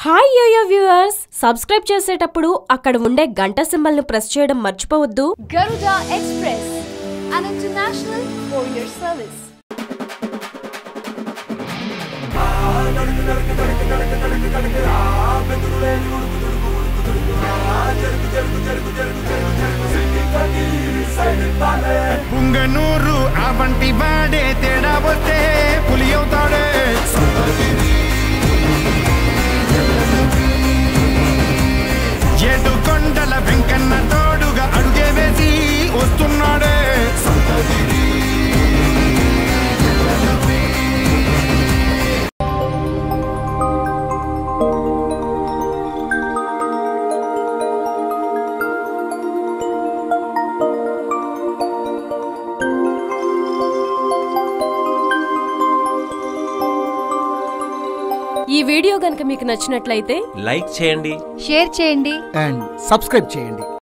Hi yo-yo viewers subscribe చేసేటప్పుడు అక్కడ ఉండే గంట సింబల్ ను ప్రెస్ చేయడం మర్చిపోవద్దు Garuda Express, an international courier service. Punganur ఆ వంటి వాడే తేడా వస్తే పులి అవుతాడే ఏడు కొండల వెంకన్న తోడుగా అడుగే వేసి వస్తున్నాడే ఈ వీడియో గనుక మీకు నచ్చినట్లయితే లైక్ చేయండి షేర్ చేయండి అండ్ సబ్స్క్రైబ్ చేయండి